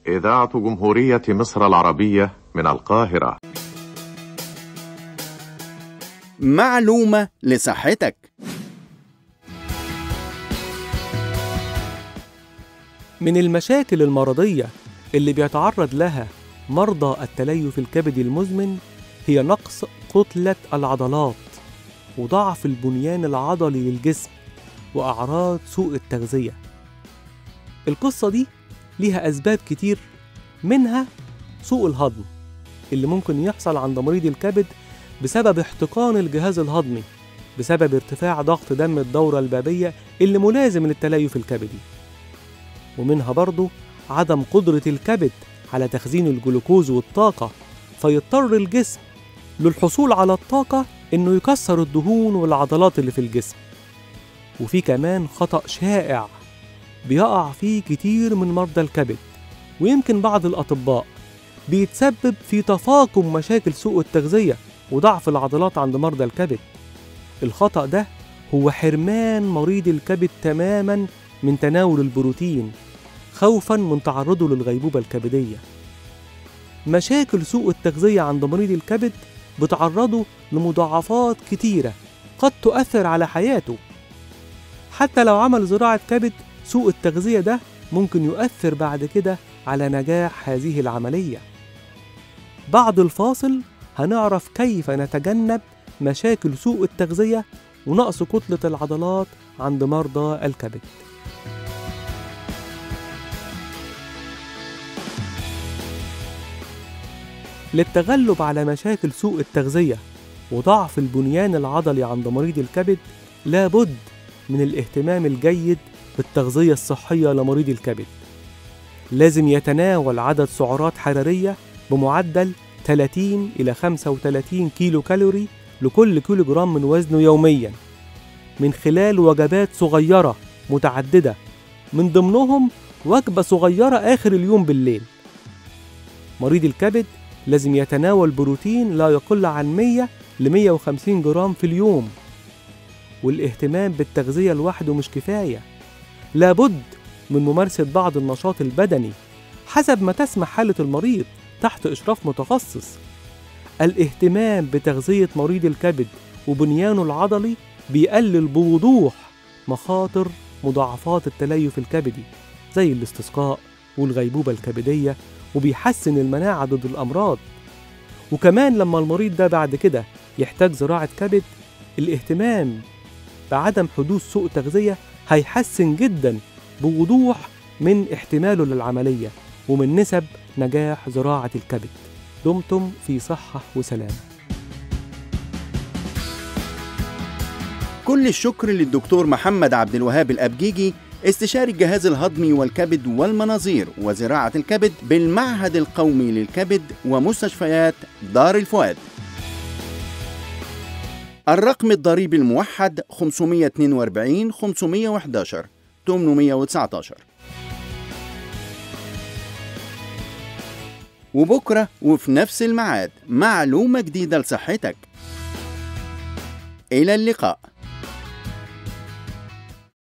إذاعة جمهورية مصر العربية من القاهرة معلومة لصحتك من المشاكل المرضية اللي بيتعرض لها مرضى التليف الكبدي المزمن هي نقص كتلة العضلات وضعف البنيان العضلي للجسم وأعراض سوء التغذية القصة دي ليها أسباب كتير منها سوء الهضم اللي ممكن يحصل عند مريض الكبد بسبب احتقان الجهاز الهضمي بسبب ارتفاع ضغط دم الدورة البابية اللي ملازم للتليف الكبدي ومنها برضو عدم قدرة الكبد على تخزين الجلوكوز والطاقة فيضطر الجسم للحصول على الطاقة إنه يكسر الدهون والعضلات اللي في الجسم وفي كمان خطأ شائع بيقع فيه كتير من مرضى الكبد ويمكن بعض الأطباء بيتسبب في تفاقم مشاكل سوء التغذية وضعف العضلات عند مرضى الكبد الخطأ ده هو حرمان مريض الكبد تماما من تناول البروتين خوفا من تعرضه للغيبوبة الكبدية مشاكل سوء التغذية عند مريض الكبد بتعرضه لمضاعفات كتيرة قد تؤثر على حياته حتى لو عمل زراعة كبد سوء التغذية ده ممكن يؤثر بعد كده على نجاح هذه العملية بعد الفاصل هنعرف كيف نتجنب مشاكل سوء التغذية ونقص كتلة العضلات عند مرضى الكبد للتغلب على مشاكل سوء التغذية وضعف البنيان العضلي عند مريض الكبد لابد من الاهتمام الجيد بالتغذية الصحية لمريض الكبد لازم يتناول عدد سعرات حرارية بمعدل 30 إلى 35 كيلو كالوري لكل كيلو جرام من وزنه يوميا من خلال وجبات صغيرة متعددة من ضمنهم وجبة صغيرة آخر اليوم بالليل مريض الكبد لازم يتناول بروتين لا يقل عن 100 ل 150 جرام في اليوم والاهتمام بالتغذية لوحده مش كفاية لابد من ممارسة بعض النشاط البدني حسب ما تسمح حالة المريض تحت إشراف متخصص الاهتمام بتغذية مريض الكبد وبنيانه العضلي بيقلل بوضوح مخاطر مضاعفات التليف الكبدي زي الاستسقاء والغيبوبة الكبدية وبيحسن المناعة ضد الأمراض وكمان لما المريض ده بعد كده يحتاج زراعة كبد الاهتمام بعدم حدوث سوء تغذية هيحسن جدا بوضوح من احتماله للعملية ومن نسب نجاح زراعة الكبد دمتم في صحة وسلامة كل الشكر للدكتور محمد عبد الوهاب الأبجيجي استشاري الجهاز الهضمي والكبد والمناظير وزراعة الكبد بالمعهد القومي للكبد ومستشفيات دار الفؤاد الرقم الضريبي الموحد 542 511 819 وبكرة وفي نفس الميعاد معلومة جديدة لصحتك إلى اللقاء